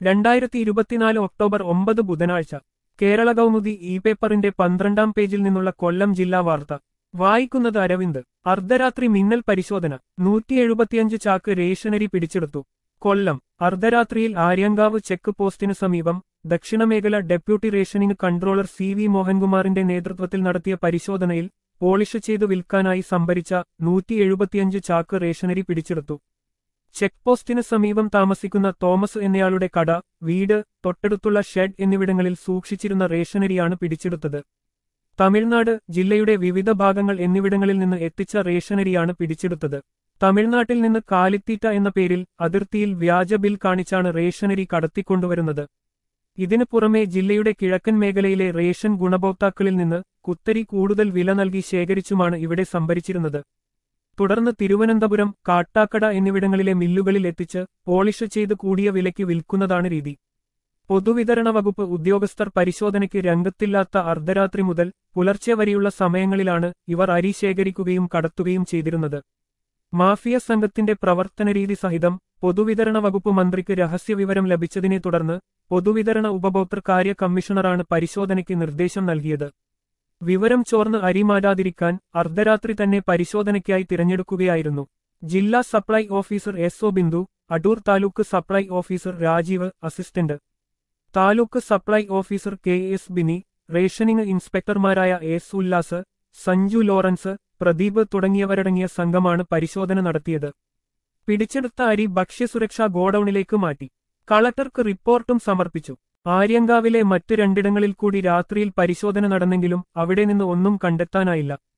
രണ്ടായിരത്തി ഇരുപത്തിനാല് ഒക്ടോബർ ഒമ്പത് ബുധനാഴ്ച കേരള കൗമുദി ഇ പേപ്പറിന്റെ പന്ത്രണ്ടാം പേജിൽ നിന്നുള്ള കൊല്ലം ജില്ലാ വാർത്ത വായിക്കുന്നത് അരവിന്ദ് അർദ്ധരാത്രി മിന്നൽ പരിശോധന നൂറ്റി എഴുപത്തിയഞ്ച് ചാക്ക് റേഷനരി പിടിച്ചെടുത്തു കൊല്ലം അർദ്ധരാത്രിയിൽ ആര്യങ്കാവ് ചെക്ക് പോസ്റ്റിനു സമീപം ദക്ഷിണമേഖല deputy rationing controller C V മോഹൻകുമാറിന്റെ നേതൃത്വത്തിൽ നടത്തിയ പരിശോധനയിൽ പോളിഷ് ചെയ്തു വിൽക്കാനായി സംഭരിച്ച നൂറ്റി എഴുപത്തിയഞ്ച് ചാക്ക് റേഷനരി പിടിച്ചെടുത്തു ചെക്ക് പോസ്റ്റിന് സമീപം താമസിക്കുന്ന തോമസ് എന്നയാളുടെ കട വീട് തൊട്ടടുത്തുള്ള ഷെഡ് എന്നിവിടങ്ങളിൽ സൂക്ഷിച്ചിരുന്ന റേഷനരിയാണ് പിടിച്ചെടുത്തത് തമിഴ്നാട് ജില്ലയുടെ വിവിധ ഭാഗങ്ങൾ എന്നിവിടങ്ങളിൽ നിന്ന് എത്തിച്ച റേഷനരിയാണ് പിടിച്ചെടുത്തത് തമിഴ്നാട്ടിൽ നിന്ന് കാലിത്തീറ്റ എന്ന പേരിൽ അതിർത്തിയിൽ വ്യാജ ബിൽ കാണിച്ചാണ് റേഷനരി കടത്തിക്കൊണ്ടുവരുന്നത് ഇതിനു പുറമെ ജില്ലയുടെ കിഴക്കൻ മേഖലയിലെ റേഷൻ ഗുണഭോക്താക്കളിൽ നിന്ന് കുത്തരി കൂടുതൽ വില നൽകി ശേഖരിച്ചുമാണ് ഇവിടെ സംഭരിച്ചിരുന്നത് തുടർന്ന് തിരുവനന്തപുരം കാട്ടാക്കട എന്നിവിടങ്ങളിലെ മില്ലുകളിൽ എത്തിച്ച് പോളിഷ് ചെയ്ത് കൂടിയ വിലയ്ക്ക് വിൽക്കുന്നതാണ് രീതി പൊതുവിതരണ വകുപ്പ് ഉദ്യോഗസ്ഥർ പരിശോധനയ്ക്ക് രംഗത്തില്ലാത്ത അർദ്ധരാത്രി മുതൽ പുലർച്ചെ വരെയുള്ള സമയങ്ങളിലാണ് ഇവർ അരി ശേഖരിക്കുകയും കടത്തുകയും ചെയ്തിരുന്നത് മാഫിയ സംഘത്തിന്റെ പ്രവർത്തനരീതി സഹിതം പൊതുവിതരണ വകുപ്പ് മന്ത്രിക്ക് രഹസ്യവിവരം ലഭിച്ചതിനെ തുടർന്ന് പൊതുവിതരണ ഉപഭോക്തൃ കാര്യ കമ്മീഷണറാണ് പരിശോധനയ്ക്ക് നിർദ്ദേശം നൽകിയത് വിവരം ചോർന്ന് അരി മാറ്റാതിരിക്കാൻ അർദ്ധരാത്രി തന്നെ പരിശോധനയ്ക്കായി തിരഞ്ഞെടുക്കുകയായിരുന്നു ജില്ലാ supply officer S O Bindu Adoor taluk supply officer Rajeev assistant taluk supply officer K S Bini rationing ഇൻസ്പെക്ടർമാരായ എസ് ഉല്ലാസ് സഞ്ജു ലോറൻസ് പ്രദീപ് തുടങ്ങിയവരടങ്ങിയ സംഘമാണ് പരിശോധന നടത്തിയത് പിടിച്ചെടുത്ത അരി ഭക്ഷ്യസുരക്ഷാ ഗോഡൌണിലേക്ക് മാറ്റി കളക്ടർക്ക് റിപ്പോർട്ടും സമർപ്പിച്ചു ആര്യങ്കാവിലെ മറ്റു രണ്ടിടങ്ങളിൽ കൂടി രാത്രിയിൽ പരിശോധന നടന്നെങ്കിലും അവിടെ നിന്ന് ഒന്നും കണ്ടെത്താനായില്ല